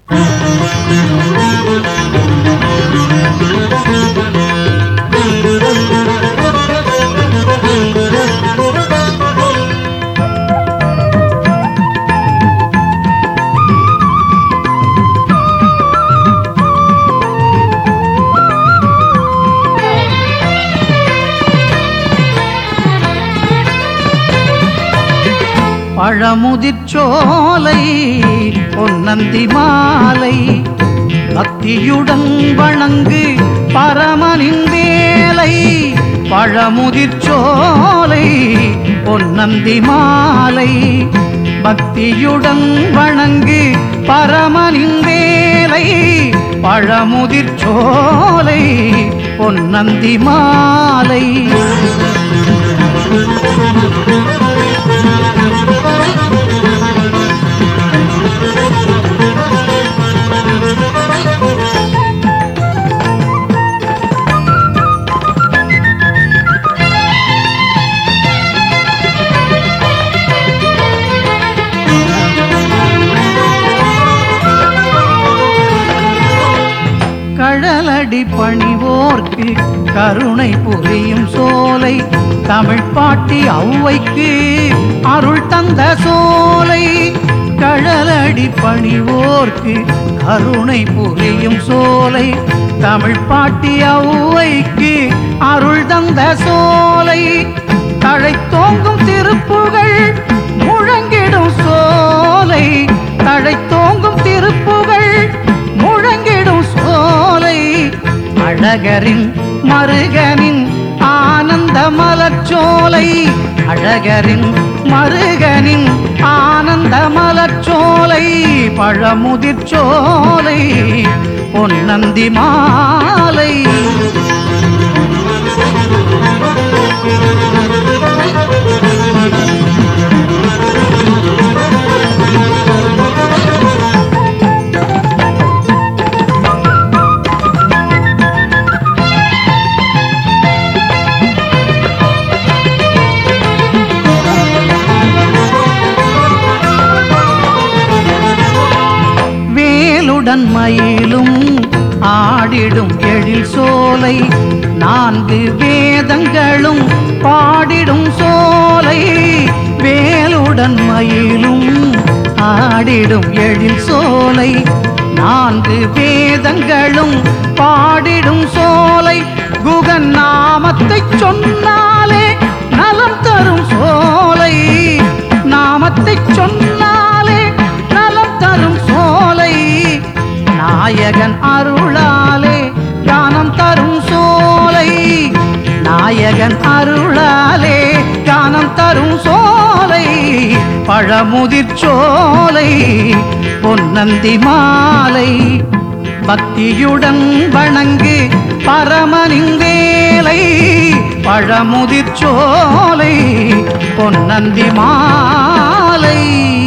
பழமுதிர்ச்சோலை பொன்னந்தி மாலை பக்தியுடன் வணங்கு பரமனின் வேலை பழமுதிர்ச்சோலை பொன்னந்தி மாலை பக்தியுடன் வணங்கு பரமனின் வேலை பழமுதிர்ச்சோலை பொன்னந்தி மாலை கழலடி பணிவோர்க்கு கருணை புரியும் சோலை தமிழ் பாட்டி ஔவைக்கு அருள் தந்த சோலை கழலடி பணிவோர்க்கு கருணை புரியும் சோலை தமிழ் பாட்டி ஔவைக்கு அருள் தந்த சோலை தழைத்தோங்கும் திருப்புகள் முழங்கிடும் சோலை தழைத்தோங்கும் திருப்புகள் முழங்கிடும் சோலை அழகரின் மருகனின் ஆனந்த மலர்ச்சோலை அழகரின் மருகனின் ஆனந்த மலர்ச்சோலை பழமுதிர்ச்சோலை பொன்னந்தி மாலை வேலுடன் மயிலும் ஆடிடும் எழில் சோலை நான்கு வேதங்களும் பாடிடும் சோலை வேலுடன் மயிலும் ஆடிடும் எழில் சோலை நான்கு வேதங்களும் பாடிடும் சோலை குகன் நாமத்தை சொன்னாலே நலம் தரும் சோலை நாமத்தை சொன்னாலே நலம் தரும் சோலை நாயகன் அருளாலே ஞானம் தரும் சோலை நாயகன் அருளாலே ஞானம் தரும் சோலை பழமுதிர் சோலை பொன்னந்தி மாலை பக்தியுடன் வணங்கு பரமனின் வேலை பழமுதிர் சோலை பொன்னந்தி மாலை